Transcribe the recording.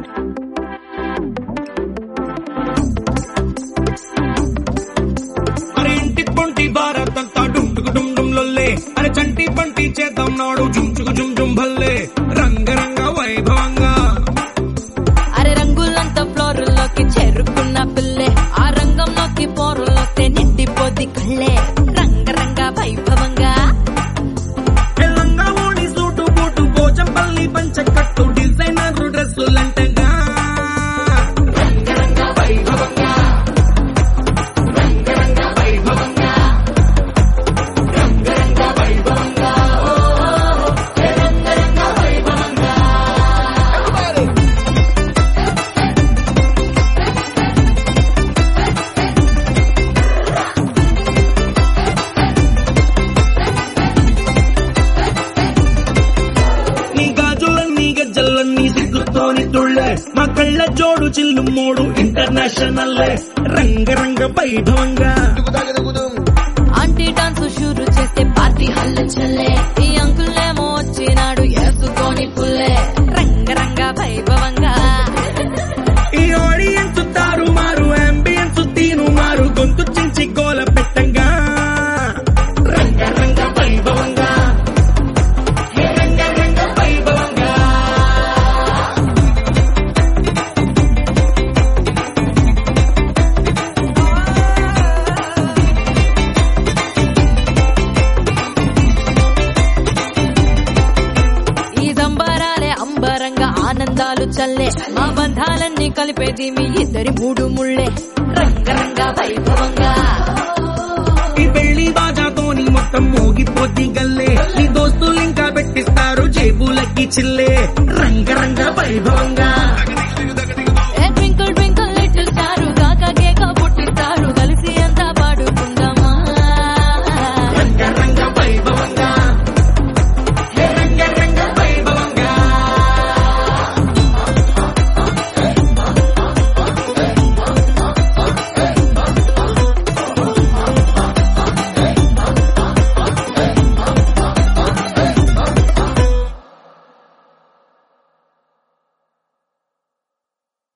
అరే ఇంటి పొంటి భారత్ అంతా డుంటుకు డుమ్ డుమ్ లొల్లే అరే చంటి పంటి చేద్దాం నాడు జుంచుకు జుమ్ జుమ్ భల్లే రంగరంగ వైభవంగా అరే రంగులంతా ఫ్లోర్లోకి చేరుకున్న పిల్లే ఆ రంగంలోకి పోరులోకి నిండిపోది కళ్ళే రంగరంగ వైభవంగా తెలంగా ఓడి సూటు బూటు పోచంపల్లి పంచకట్టు డిజైనర్ డ్రెస్సులంటగా రంగరంగ వైభవంగా రంగరంగ వైభవంగా రంగరంగ వైభవంగా ఓ, ఏ రంగరంగ వైభవంగా నీ గాజులన్నీ గజ్జలన్నీ సిగ్గుతోని తుళ్ళే మా కళ్ళ జోడు చిల్లు మూడు ఇంటర్నేషనల్ రంగరంగ వైభవంగా ఆంటీ డాన్స్ షూరు చేస్తే పార్టీ హల్ల చల్లే ఈ అంకుల్నేమో వచ్చినాడు ఏసుకొని పుల్లే రంగరంగ వైభవంగా ఈ ఆడియన్స్ తారు మారు అంబియన్స్ తీను మారు గొంతు చించి గోల పెట్టంగా రంగరంగ వైభవంగా ఏ రంగరంగ వైభవంగా ఈ సంబరాలే అంబరంగా ఆనందాలు చల్లే మా బంధాలన్నీ కలిపేది మీ ఇద్దరి మూడు ముళ్ళే రంగరంగ వైభవంగా ఈ పెళ్లి బాజాతోని మొత్తం మోగిపోద్ది గల్లే నీ దోస్తులు ఇంకా పెట్టిస్తారు జేబులకి చిల్లే రంగరంగ వైభవంగా